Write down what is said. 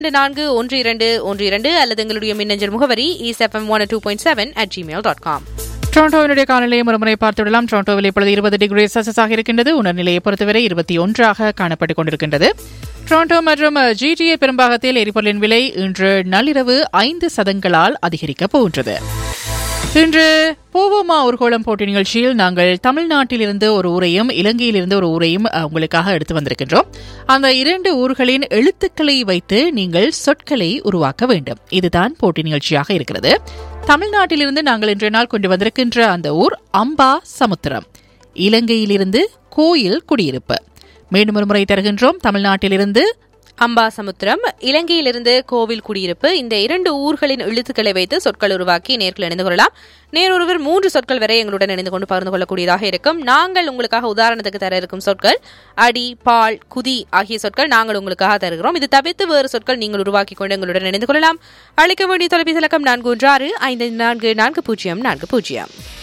இரண்டு நான்கு ஒன்று இரண்டு ஒன்று இரண்டு அல்லது எங்களுடைய மின்னஞ்சல் முகவரி இசெஃப்எம் one two point seven at Gmail dot com டொரண்டோவினுடைய காலநிலையை மறுமுறை பார்த்துவிடலாம் டொரண்டோவில் இப்பொழுது இருபது டிகிரி செல்சியஸாக இருக்கின்றது உணர்நிலையை பொறுத்தவரை இருபத்தி ஒன்றாக காணப்பட்டுக் கொண்டிருக்கின்றது டொரண்டோ மற்றும் ஜிடிஏ பெரும்பாகத்தில் எரிபொருளின் விலை இன்று நள்ளிரவு ஐந்து சதங்களால் அதிகரிக்கப் போகின்றது இன்று போவோமா ஊர்கோளம் போட்டி நிகழ்ச்சியில் நாங்கள் தமிழ்நாட்டிலிருந்து ஒரு ஊரையும் இலங்கையிலிருந்து ஒரு ஊரையும் அஹ், உங்களுக்காக எடுத்து வந்திருக்கின்றோம் அந்த இரண்டு ஊர்களின் எழுத்துக்களை வைத்து நீங்கள் சொற்களை உருவாக்க வேண்டும் இதுதான் போட்டி நிகழ்ச்சியாக இருக்கிறது தமிழ்நாட்டிலிருந்து நாங்கள் இன்றைய நாள் கொண்டு வந்திருக்கின்ற அந்த ஊர் அம்பா சமுத்திரம் இலங்கையிலிருந்து கோயில் குடியிருப்பு மீண்டும் ஒரு முறை தருகின்றோம் தமிழ்நாட்டிலிருந்து அம்பாசமுத்திரம் இலங்கையிலிருந்து கோவில் குடியிருப்பு இந்த இரண்டு ஊர்களின் எழுத்துக்களை வைத்து சொற்கள் உருவாக்கி நேர்கள் இணைந்து கொள்ளலாம் நேரொருவர் மூன்று சொற்கள் வரை எங்களுடன் இணைந்து கொண்டு பகிர்ந்து கொள்ளக்கூடியதாக இருக்கும் நாங்கள் உங்களுக்காக உதாரணத்துக்கு தர இருக்கும் சொற்கள் அடி பால் குதி ஆகிய சொற்கள் நாங்கள் உங்களுக்காக தருகிறோம் இது தவிர்த்து வேறு சொற்கள் நீங்கள் உருவாக்கி கொண்டு எங்களுடன் இணைந்து கொள்ளலாம் அழைக்க வேண்டிய தொலைபேசி இலக்கம் நான்கு ஒன்று ஆறு ஐந்து நான்கு நான்கு பூஜ்ஜியம் நான்கு பூஜ்ஜியம்